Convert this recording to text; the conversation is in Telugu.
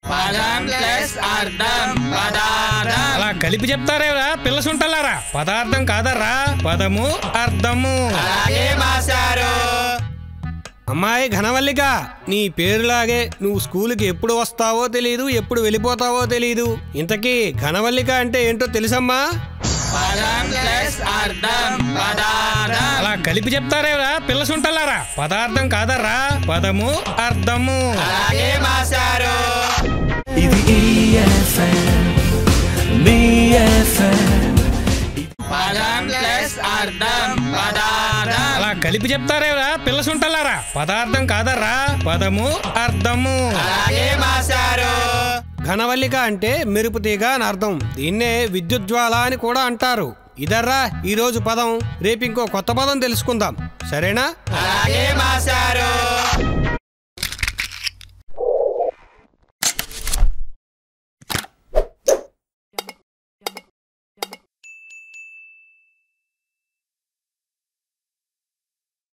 పదం ప్లస్ అర్థం పదార్థం అలా కలిపి చెప్తారేరా పిల్ల సుంటలారా పదార్థం కాదర్రా పదము అర్థము అలాగే మాస్టారు అమ్మాయి ఘనవల్లిక నీ పేరులాగే నువ్వు స్కూల్కి ఎప్పుడు వస్తావో తెలియదు ఎప్పుడు వెళ్ళిపోతావో తెలియదు ఇంతకీ ఘనవల్లిక అంటే ఏంటో తెలుసమ్మా పదం ప్లస్ అర్థం పదార్థం అలా కలిపి చెప్తారేరా పిల్ల సుంటలారా పదార్థం కాదర్రా పదము అర్థము అలాగే మాస్టారు ఇది EFM, మీ FM. పదం ప్లస్ అర్థం పదార్థం అలా కలిపి చెప్తారేరా పిల్ల సుంటలారా పదార్థం కాదర్రా పదము అర్థము అలాగే మాస్టారు ఘనవల్లిక అంటే మెరుపు తీగ అని అర్థం దీన్నే విద్యుజ్వాల అని కూడా అంటారు ఇదర్రా ఈ రోజు పదం రేపు ఇంకో కొత్త పదం తెలుసుకుందాం సరేనా అలాగే మాస్టారు